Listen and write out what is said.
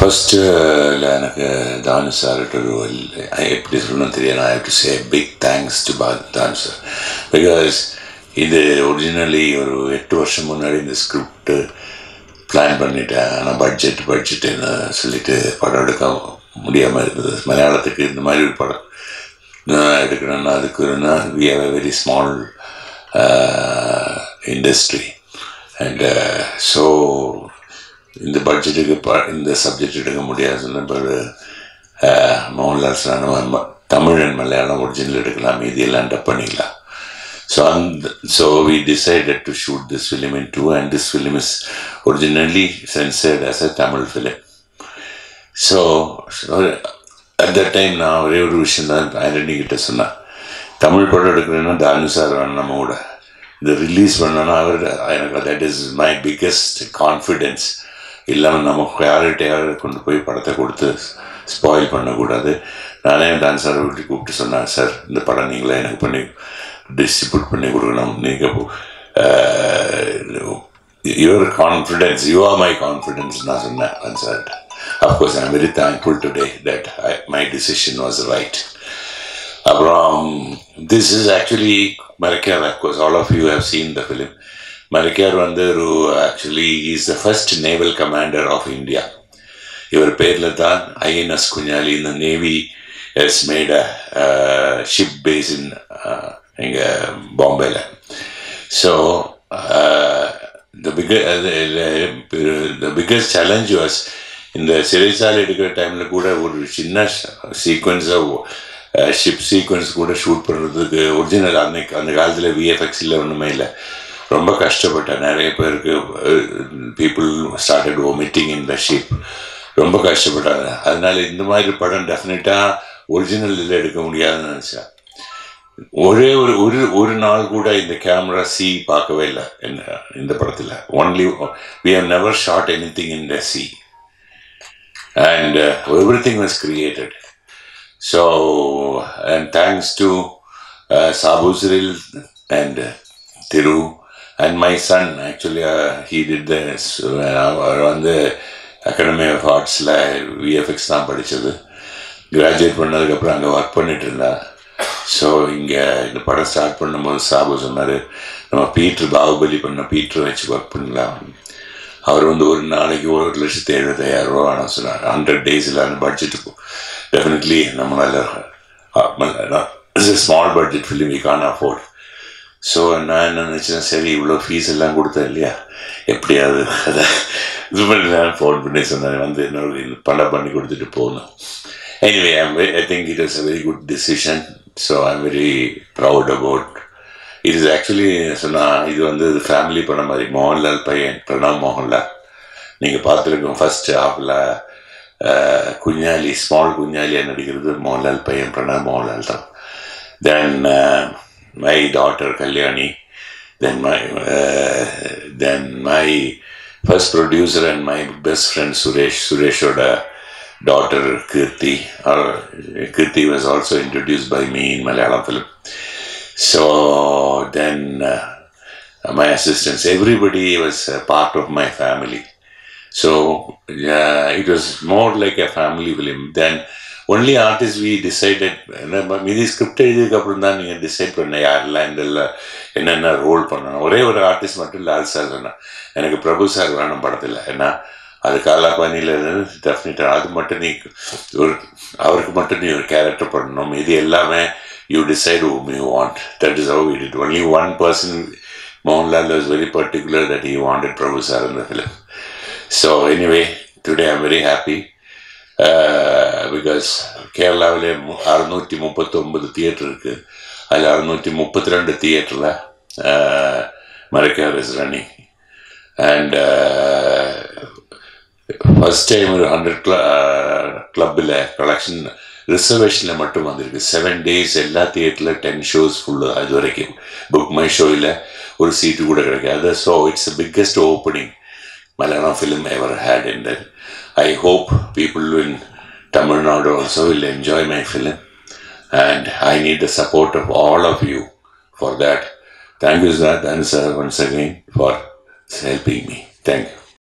First எனக்கு தானு சார்கிட்ட ஒரு வல்- எப்படி சொல்லணும்னு தெரியல I have to say big thanks to Pa Thanu sir because இது ஒரிஜினலி ஒரு எட்டு வருஷம் முன்னாடி இந்த ஸ்கிரிப்ட் பிளான் பண்ணிட்டேன் ஆனால் பட்ஜெட் பட்ஜெட்டுன்னு சொல்லிட்டு படம் எடுக்க முடியாமல் இருந்தது மலையாளத்துக்கு இந்த மாதிரி ஒரு படம் நான் எடுக்கணும்னா அதுக்குன்னா we have a very small industry and so இந்த பட்ஜெட்டுக்கு ப இந்த சப்ஜெக்ட் எடுக்க முடியாது சொன்ன பிறகு அஹ், மோகன்லால் சார் நம்ம ம- தமிழ் அண்ட் மலையாளம் ஒரிஜினல் எடுக்கலாம் மீதி எல்லாம் டப் பண்ணிக்கலாம் So, and, so we decided to shoot this film in two, and this film is originally censored as a Tamil film. So at that time நான் ஒரே ஒரு விஷயம் தான் ஆண்டனி கிட்ட சொன்னேன் தமிழ் படம் எடுக்கிறேன்னா தானு சார் வேணும் நம்ம கூட இதை ரிலீஸ் பண்ணோன்னா அவர் எனக்கு that is my biggest confidence இல்லாமல் நம்ம யார்கிட்டையாவது கொண்டு போய் படத்தை கொடுத்து ஸ்பாயில் பண்ணக்கூடாது நானே டான்ஸ் சார் விட்டு கூப்பிட்டு சொன்னேன் சார் இந்த படம் நீங்களே எனக்கு பண்ணி டிஸ்ட்ரிபியூட் பண்ணி கொடுக்கணும் நீங்கள் your confidence you are my confidence நான் சொன்னேன் டான்ஸ் சார்கிட்ட of course I am very thankful today that my decision was right அப்புறம் this is actually Marakkar of course all of you have seen the film Marakkar வந்து ஒரு actually is the first naval commander of India இவர் பேரில் தான் ஐஎன்எஸ் குஞ்சாலி இந்த navy has made a ship base in இங்கே பாம்பேல so the big the biggest challenge was இந்த சிறைச்சாலை எடுக்கிற டைமில் கூட ஒரு சின்ன சீக்வன்ஸாக ஷிப் சீக்வன்ஸ் கூட ஷூட் பண்ணுறதுக்கு ஒரிஜினல் அன்னைக்கு அந்த காலத்தில் விஎஃப்எக்ஸ் இல்லை ஒன்றுமே இல்லை ரொம்ப கஷ்டப்பட்டேன் நிறைய பேருக்கு people started omitting in the ship ரொம்ப கஷ்டப்பட்டாங்க அதனால இந்த மாதிரி படம் டெஃபினட்டாக ஒரிஜினல் இதில் எடுக்க முடியாதுன்னு நினச்சேன் ஒரே ஒரு ஒரு ஒரு நாள் கூட இந்த கேமரா சி பார்க்கவே இல்லை என்ன இந்த படத்தில் only we have never shot anything in the sea and uh, everything was created. So, and thanks to uh, Sabu Cyril and uh, Thiru and my son, actually, uh, he did this uh, on the Academy of Artsல VFX தான் படித்தது graduate பண்ணதுக்கப்புறம் அங்கே work பண்ணிட்டு இருந்தா so இங்கே இந்த படம் ஸ்டார்ட் பண்ணும்போது சாபு சொன்னார் நம்ம பீட்ரு பாகுபலி பண்ண பீட்ரு வச்சு ஒர்க் பண்ணலாம் அவர் வந்து ஒரு நாளைக்கு ஒரு லட்சத்தி எழுபத்தாயிரம் ரூபா வேணும் சொன்னார் ஹண்ட்ரட் டேஸில் அந்த பட்ஜெட்டுக்கு டெஃபினெட்லி நம்மளால் small budget film we can afford so நான் என்ன நினச்சேன் சரி இவ்வளோ ஃபீஸ் எல்லாம் கொடுத்தேன் இல்லையா எப்படியாவது அதை இது பண்ணி நான் ஃபோன் பண்ணி சொன்னேன் வந்து இன்னொரு படம் பண்ணி கொடுத்துட்டு போகணும் anyway I'm I think it is a very good decision so I'm very proud about இது இஸ் ஆக்சுவலி சொன்னால் இது வந்து ஃபேமிலி படம் மாதிரி மோகன்லால் பையன் பிரணவ் மோகன்லால் நீங்கள் பார்த்துருக்கோம் ஃபர்ஸ்ட் ஹாஃபில் குஞ்சாலி ஸ்மால் குஞ்சாலியாக நடிக்கிறது மோகன்லால் பையன் பிரணவ் மோகன்லால் தான் then my daughter Kalyani then my then my first producer and my best friend Suresh சுரேஷோட daughter Keerthi Keerthi was also introduce by me in Malayalam film So then uh, my assistants, everybody was a part of my family. So yeah, it was more like a family film. Then only artist we decided மீதி script எழுதியதுக்கப்புறம் தான் நீங்கள் decide பண்ண யாரெல்லாம் இந்த என்னென்ன role பண்ணணும் ஒரே ஒரு ஆர்டிஸ்ட் மட்டும் லால் சார் சொன்னேன் எனக்கு பிரபு சார் வேணும் படத்தில் ஏன்னா அது காலாபானியில் டெஃபினட்டாக அது மட்டும் நீ ஒரு அவருக்கு மட்டும் நீ ஒரு கேரக்டர் பண்ணணும் இது எல்லாமே you decide whom you want. That is how we did. Only one person, Mohanlal, was very particular that he wanted Prabhu Sir in the film. So anyway, today I'm very happy uh, because கேரளாவில் அறுநூற்றி முப்பத்தொம்பது theatre இருக்குது அதில் அறுநூற்றி முப்பத்தி ரெண்டு தியேட்டரில் Marakkar is running and first time ஒரு hundred கிள கிளப்பில் கலெக்ஷன் ரிசர்வேஷனில் மட்டும் வந்திருக்கு செவன் டேஸ் எல்லா தியேட்டரில் டென் ஷோஸ் ஃபுல்லு அது வரைக்கும் புக் மை ஷோவில் ஒரு சீட்டு கூட கிடைக்காது so it's the biggest opening Malayalam film ever had in that I hope people in Tamil Nadu also will enjoy my film and I need the support of all of you for that thank you sir thank you sir once again for helping me thank you